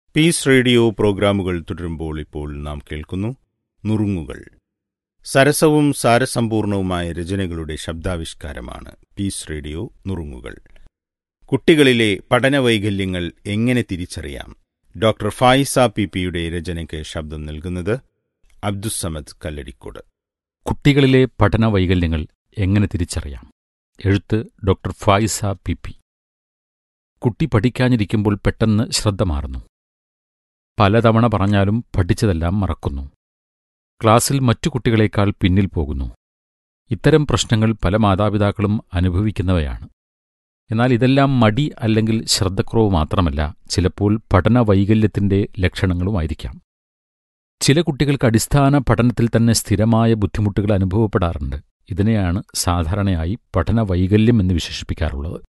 piece radio പ്രോഗ്രാമുകൾ തുടരുമ്പോൾ ഇപ്പോൾ നാം കേൾക്കുന്നു നുറുങ്ങുകൾ സരസവും സാരസമ്പൂർണവുമായ രചനകളുടെ ശബ്ദാവിഷ്കാരമാണ് പീസ് റേഡിയോ നുറുങ്ങുകൾ കുട്ടികളിലെ പഠനവൈകല്യങ്ങൾ എങ്ങനെ തിരിച്ചറിയാം ഡോക്ടർ ഫായിസ പി പിയുടെ രചനയ്ക്ക് ശബ്ദം നൽകുന്നത് അബ്ദുസമദ് കല്ലടിക്കോട് കുട്ടികളിലെ പഠന വൈകല്യങ്ങൾ എങ്ങനെ തിരിച്ചറിയാം എഴുത്ത് ഡോക്ടർ ഫായിസ പി പി കുട്ടി പഠിക്കാനിരിക്കുമ്പോൾ പെട്ടെന്ന് ശ്രദ്ധ മാറുന്നു പലതവണ പറഞ്ഞാലും പഠിച്ചതെല്ലാം മറക്കുന്നു ക്ലാസ്സിൽ മറ്റു കുട്ടികളെക്കാൾ പിന്നിൽ പോകുന്നു ഇത്തരം പ്രശ്നങ്ങൾ പല മാതാപിതാക്കളും അനുഭവിക്കുന്നവയാണ് എന്നാൽ ഇതെല്ലാം മടി അല്ലെങ്കിൽ ശ്രദ്ധക്കുറവ് മാത്രമല്ല ചിലപ്പോൾ പഠന വൈകല്യത്തിന്റെ ലക്ഷണങ്ങളുമായിരിക്കാം ചില കുട്ടികൾക്ക് അടിസ്ഥാന പഠനത്തിൽ തന്നെ സ്ഥിരമായ ബുദ്ധിമുട്ടുകൾ അനുഭവപ്പെടാറുണ്ട് ഇതിനെയാണ് സാധാരണയായി പഠന വൈകല്യം എന്ന് വിശേഷിപ്പിക്കാറുള്ളത്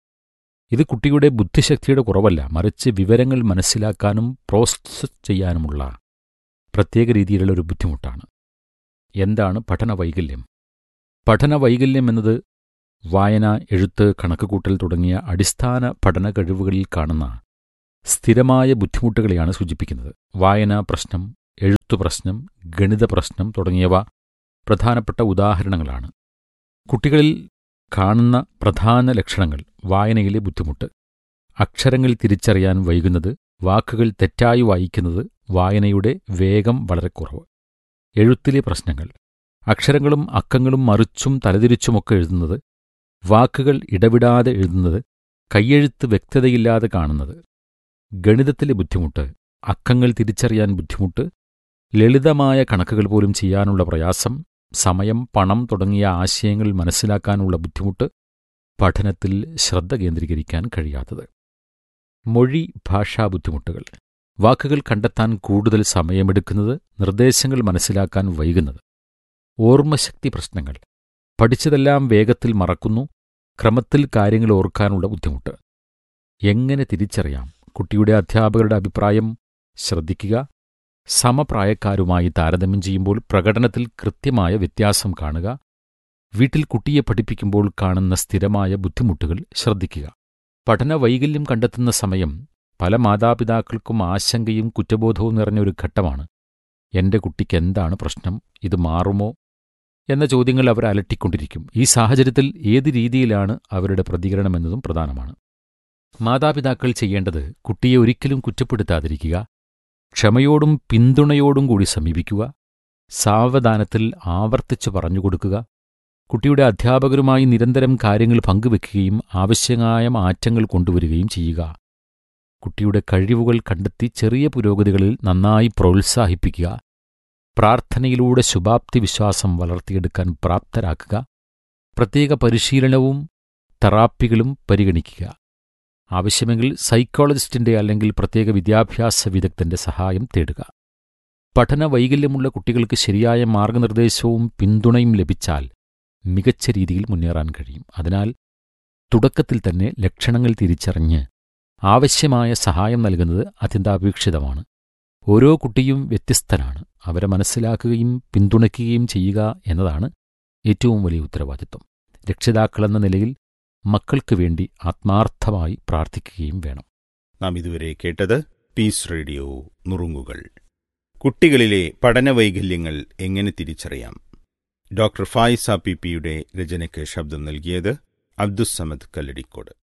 ഇത് കുട്ടിയുടെ ബുദ്ധിശക്തിയുടെ കുറവല്ല മറിച്ച് വിവരങ്ങൾ മനസ്സിലാക്കാനും പ്രോസസ് ചെയ്യാനുമുള്ള പ്രത്യേക രീതിയിലുള്ള ഒരു ബുദ്ധിമുട്ടാണ് എന്താണ് പഠന വൈകല്യം പഠന വൈകല്യം എന്നത് വായന എഴുത്ത് കണക്കുകൂട്ടൽ തുടങ്ങിയ അടിസ്ഥാന പഠന കഴിവുകളിൽ കാണുന്ന സ്ഥിരമായ ബുദ്ധിമുട്ടുകളെയാണ് സൂചിപ്പിക്കുന്നത് വായന പ്രശ്നം എഴുത്തു പ്രശ്നം ഗണിത പ്രശ്നം തുടങ്ങിയവ പ്രധാനപ്പെട്ട ഉദാഹരണങ്ങളാണ് കുട്ടികളിൽ കാണുന്ന പ്രധാന ലക്ഷണങ്ങൾ വായനയിലെ ബുദ്ധിമുട്ട് അക്ഷരങ്ങൾ തിരിച്ചറിയാൻ വൈകുന്നത് വാക്കുകൾ തെറ്റായി വായിക്കുന്നത് വായനയുടെ വേഗം വളരെ കുറവ് എഴുത്തിലെ പ്രശ്നങ്ങൾ അക്ഷരങ്ങളും അക്കങ്ങളും മറിച്ചും തലതിരിച്ചുമൊക്കെ എഴുതുന്നത് വാക്കുകൾ ഇടവിടാതെ എഴുതുന്നത് കയ്യെഴുത്ത് വ്യക്തതയില്ലാതെ കാണുന്നത് ഗണിതത്തിലെ ബുദ്ധിമുട്ട് അക്കങ്ങൾ തിരിച്ചറിയാൻ ബുദ്ധിമുട്ട് ലളിതമായ കണക്കുകൾ പോലും ചെയ്യാനുള്ള പ്രയാസം സമയം പണം തുടങ്ങിയ ആശയങ്ങൾ മനസ്സിലാക്കാനുള്ള ബുദ്ധിമുട്ട് പഠനത്തിൽ ശ്രദ്ധ കേന്ദ്രീകരിക്കാൻ കഴിയാത്തത് മൊഴി ഭാഷാ ബുദ്ധിമുട്ടുകൾ വാക്കുകൾ കണ്ടെത്താൻ കൂടുതൽ സമയമെടുക്കുന്നത് നിർദ്ദേശങ്ങൾ മനസ്സിലാക്കാൻ വൈകുന്നത് ഓർമ്മശക്തി പ്രശ്നങ്ങൾ പഠിച്ചതെല്ലാം വേഗത്തിൽ മറക്കുന്നു ക്രമത്തിൽ കാര്യങ്ങൾ ഓർക്കാനുള്ള ബുദ്ധിമുട്ട് എങ്ങനെ തിരിച്ചറിയാം കുട്ടിയുടെ അധ്യാപകരുടെ അഭിപ്രായം ശ്രദ്ധിക്കുക സമപ്രായക്കാരുമായി താരതമ്യം ചെയ്യുമ്പോൾ പ്രകടനത്തിൽ കൃത്യമായ വ്യത്യാസം കാണുക വീട്ടിൽ കുട്ടിയെ പഠിപ്പിക്കുമ്പോൾ കാണുന്ന സ്ഥിരമായ ബുദ്ധിമുട്ടുകൾ ശ്രദ്ധിക്കുക പഠന വൈകല്യം കണ്ടെത്തുന്ന സമയം പല മാതാപിതാക്കൾക്കും ആശങ്കയും കുറ്റബോധവും നിറഞ്ഞ ഒരു ഘട്ടമാണ് എന്റെ കുട്ടിക്ക് എന്താണ് പ്രശ്നം ഇത് മാറുമോ എന്ന ചോദ്യങ്ങൾ അവർ അലട്ടിക്കൊണ്ടിരിക്കും ഈ സാഹചര്യത്തിൽ ഏത് രീതിയിലാണ് അവരുടെ പ്രതികരണമെന്നതും പ്രധാനമാണ് മാതാപിതാക്കൾ ചെയ്യേണ്ടത് കുട്ടിയെ ഒരിക്കലും കുറ്റപ്പെടുത്താതിരിക്കുക ക്ഷമയോടും പിന്തുണയോടും കൂടി സമീപിക്കുക സാവധാനത്തിൽ ആവർത്തിച്ചു പറഞ്ഞുകൊടുക്കുക കുട്ടിയുടെ അധ്യാപകരുമായി നിരന്തരം കാര്യങ്ങൾ പങ്കുവെക്കുകയും ആവശ്യമായ മാറ്റങ്ങൾ കൊണ്ടുവരികയും ചെയ്യുക കുട്ടിയുടെ കഴിവുകൾ കണ്ടെത്തി ചെറിയ പുരോഗതികളിൽ നന്നായി പ്രോത്സാഹിപ്പിക്കുക പ്രാർത്ഥനയിലൂടെ ശുഭാപ്തി വിശ്വാസം വളർത്തിയെടുക്കാൻ പ്രാപ്തരാക്കുക പ്രത്യേക പരിശീലനവും തെറാപ്പികളും പരിഗണിക്കുക ആവശ്യമെങ്കിൽ സൈക്കോളജിസ്റ്റിന്റെ അല്ലെങ്കിൽ പ്രത്യേക വിദ്യാഭ്യാസ വിദഗ്ധന്റെ സഹായം തേടുക പഠന വൈകല്യമുള്ള കുട്ടികൾക്ക് ശരിയായ മാർഗനിർദ്ദേശവും പിന്തുണയും ലഭിച്ചാൽ മികച്ച രീതിയിൽ മുന്നേറാൻ കഴിയും അതിനാൽ തുടക്കത്തിൽ തന്നെ ലക്ഷണങ്ങൾ തിരിച്ചറിഞ്ഞ് ആവശ്യമായ സഹായം നൽകുന്നത് അത്യന്താപേക്ഷിതമാണ് ഓരോ കുട്ടിയും വ്യത്യസ്തനാണ് അവരെ മനസ്സിലാക്കുകയും പിന്തുണയ്ക്കുകയും ചെയ്യുക എന്നതാണ് ഏറ്റവും വലിയ ഉത്തരവാദിത്വം രക്ഷിതാക്കളെന്ന നിലയിൽ മക്കൾക്ക് വേണ്ടി ആത്മാർത്ഥമായി പ്രാർത്ഥിക്കുകയും വേണം നാം ഇതുവരെ കേട്ടത് പീസ് റേഡിയോ നുറുങ്ങുകൾ കുട്ടികളിലെ പഠനവൈകല്യങ്ങൾ എങ്ങനെ തിരിച്ചറിയാം ഡോക്ടർ ഫായിസ പി പിയുടെ രചനയ്ക്ക് ശബ്ദം നൽകിയത് അബ്ദുസമദ് കല്ലടിക്കോട്